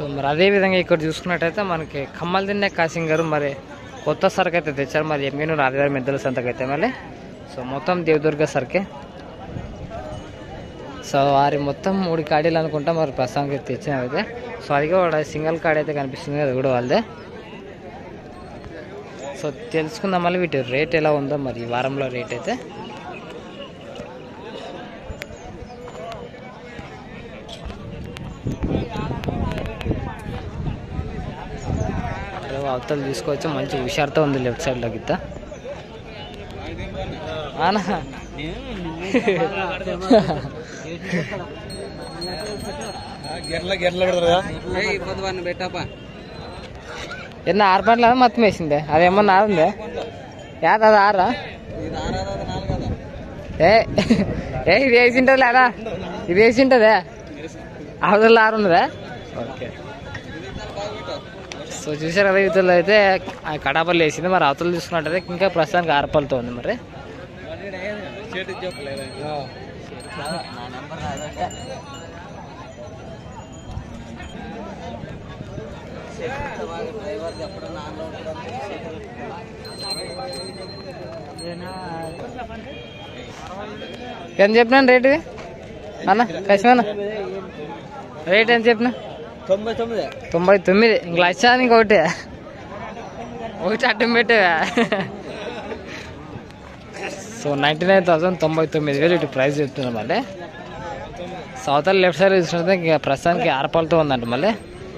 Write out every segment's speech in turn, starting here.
So మరి అదే విధంగా ఇక్కడ చూసుకున్నట్టయితే మనకి కమ్మలు తిన్నే కాసింగ్ గారు మరి కొత్త సరుకు అయితే తెచ్చారు మరి ఎమ్మెనూరు ఆదివారం మెద్దల సంతకైతే మళ్ళీ సో మొత్తం దేవదుర్గ సరుకే సో వారి మొత్తం మూడు కాడీలు అనుకుంటా మరి ప్రస్తుతానికి తెచ్చినవి అయితే సో అది కూడా సింగిల్ కార్డ్ అయితే కనిపిస్తుంది అది కూడా వాళ్ళదే సో తెలుసుకుందాం మళ్ళీ వీటి రేట్ ఎలా ఉందో మరి ఈ వారంలో రేట్ అయితే అరే అవతలు తీసుకోవచ్చు మంచి హుషారుతో ఉంది లెఫ్ట్ సైడ్లో గిత్త ఆనా ಗೆರ್ಲ ಗೆರ್ಲ ಬಿಡ್ರ ఇబ్బంది పెట్టాప ఎన్న ఆరు పంటల మొత్తం వేసిందే అదేమన్నా ఆరుందే యాద అది ఆరా ఇది ఆరాధన నాలుగు కదా ఏ ఏ ఇది వేసింటది లేదా ఇది వేసింటదే అవతల ఆరు ఉన్నదా ఓకే సో చూసారు కదా ఇవతలు అయితే ఆ కడాపల్లి వేసింది మరి అవతలు చూసుకున్నట్టయితే ఇంకా ప్రస్తుతానికి ఆరపల్లితో ఉంది మరి చేతి చెప్పలేదు నా నెంబర్ రాదంటే డ్రైవర్ ఎప్పుడు నాన్న ఎంత చెప్పినాను రేటు ఇది? అన్న కష్టమేనా రేట్ ఎంత చెప్పినా తొంభై తొమ్మిది తొంభై తొమ్మిది ఇంక లక్ష ఇంకొకటి ఒకటి అడ్డం పెట్టేవా సో నైంటీ నైన్ థౌసండ్ తొంభై తొమ్మిది వేలు ఇటు ప్రైస్ చెప్తున్నాం మళ్ళీ సౌతల్ లెఫ్ట్ సైడ్ చూసినట్టు ఇంకా ప్రస్తుతానికి ఆరపాలతో ఉందంట మళ్ళీ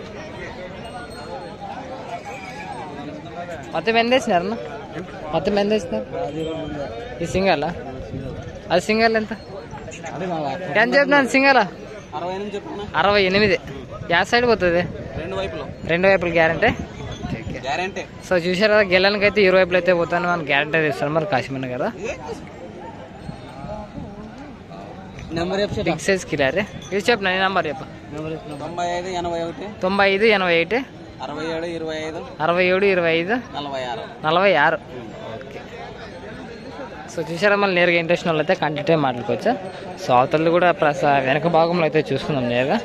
మొత్తం ఎంత వేసినారు అన్న మొత్తం ఎంత వేసినారు ఈ సింగల్ అది సింగల్ ఎంత ఎంత చెప్పినాను సింగల్ అరవై ఎనిమిది చెప్పుకున్నా అరవై ఎనిమిది యా సైడ్ పోతుంది రెండు వైపులు రెండు వైపులు గ్యారంటీ గ్యారంటీ సో చూసారు కదా గెలానికి అయితే ఇరు వైపులు అయితే పోతాను మనం గ్యారంటీ ఇస్తాను మరి కాశ్మీర్ కదా నెంబర్ చెప్పు బిగ్ సైజ్ కిలారే ఇది చెప్పు నీ నంబర్ చెప్పు తొంభై ఐదు ఎనభై ఒకటి తొంభై ఐదు ఎనభై ఒకటి అరవై ఏడు ఇరవై ఐదు అరవై ఏడు ఇరవై ఐదు నలభై ఆరు నలభై ఆరు ఓకే సో చూసారా మళ్ళీ నేరుగా ఇంట్రెస్ట్ వాళ్ళు అయితే కంటిన్యూ మాట్లాడుకోవచ్చు సో అవతలు కూడా ప్రస వెనక భాగంలో అయితే చూసుకుందాం నేరుగా